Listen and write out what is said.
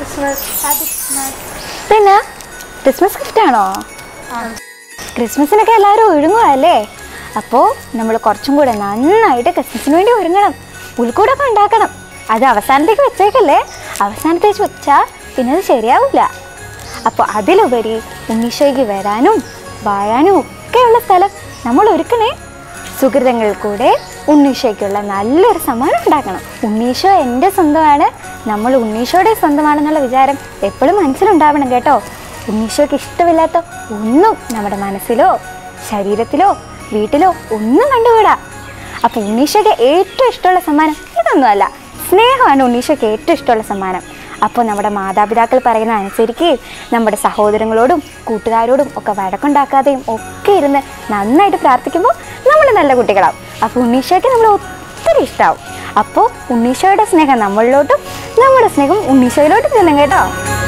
Christmas happy Christmas പിന്നെ Christmas gift ആണോ ക്രിസ്മസിനൊക്കെ എല്ലാവരും ഒരുങ്ങുമല്ലേ അപ്പോൾ നമ്മൾ കുറച്ചും കൂടെ നന്നായിട്ട് ക്രിസ്മസിന് വേണ്ടി ഒരുങ്ങണം പുൽക്കൂടൊക്കെ ഉണ്ടാക്കണം അത് അവസാനത്തേക്ക് വെച്ചേക്കല്ലേ അവസാനത്തേക്ക് വെച്ചാൽ പിന്നെ അത് ശരിയാവില്ല അപ്പോൾ അതിലുപരി ഉണ്ണീശോയ്ക്ക് വരാനും വാഴാനും ഒക്കെയുള്ള സ്ഥലം നമ്മൾ ഒരുക്കണേ സുഹൃതങ്ങൾ കൂടെ ഉണ്ണീശോയ്ക്കുള്ള നല്ലൊരു സമ്മാനം ഉണ്ടാക്കണം ഉണ്ണീശോ എൻ്റെ സ്വന്തമാണ് നമ്മൾ ഉണ്ണീശോയുടെ സ്വന്തമാണെന്നുള്ള വിചാരം എപ്പോഴും മനസ്സിലുണ്ടാവണം കേട്ടോ ഉണ്ണീശോയ്ക്ക് ഇഷ്ടമില്ലാത്ത ഒന്നും നമ്മുടെ മനസ്സിലോ ശരീരത്തിലോ വീട്ടിലോ ഒന്നും കണ്ടുകൂടാ അപ്പോൾ ഉണ്ണീശോയ്ക്ക് ഏറ്റവും ഇഷ്ടമുള്ള സമ്മാനം ഇതൊന്നുമല്ല സ്നേഹമാണ് ഉണ്ണീശോയ്ക്ക് ഏറ്റവും ഇഷ്ടമുള്ള സമ്മാനം അപ്പോൾ നമ്മുടെ മാതാപിതാക്കൾ പറയുന്ന അനുസരിക്കുകയും നമ്മുടെ സഹോദരങ്ങളോടും കൂട്ടുകാരോടും ഒക്കെ വഴക്കുണ്ടാക്കാതെയും ഒക്കെ ഇരുന്ന് നന്നായിട്ട് പ്രാർത്ഥിക്കുമ്പോൾ നമ്മൾ നല്ല കുട്ടികളാവും അപ്പോൾ ഉണ്ണീശോയ്ക്ക് നമ്മൾ ഒത്തിരി ഇഷ്ടമാവും അപ്പോൾ ഉണ്ണീശോയുടെ സ്നേഹം നമ്മളിലോട്ടും നമ്മുടെ സ്നേഹം ഉണ്ണീശോയിലോട്ടും ചെല്ലും കേട്ടോ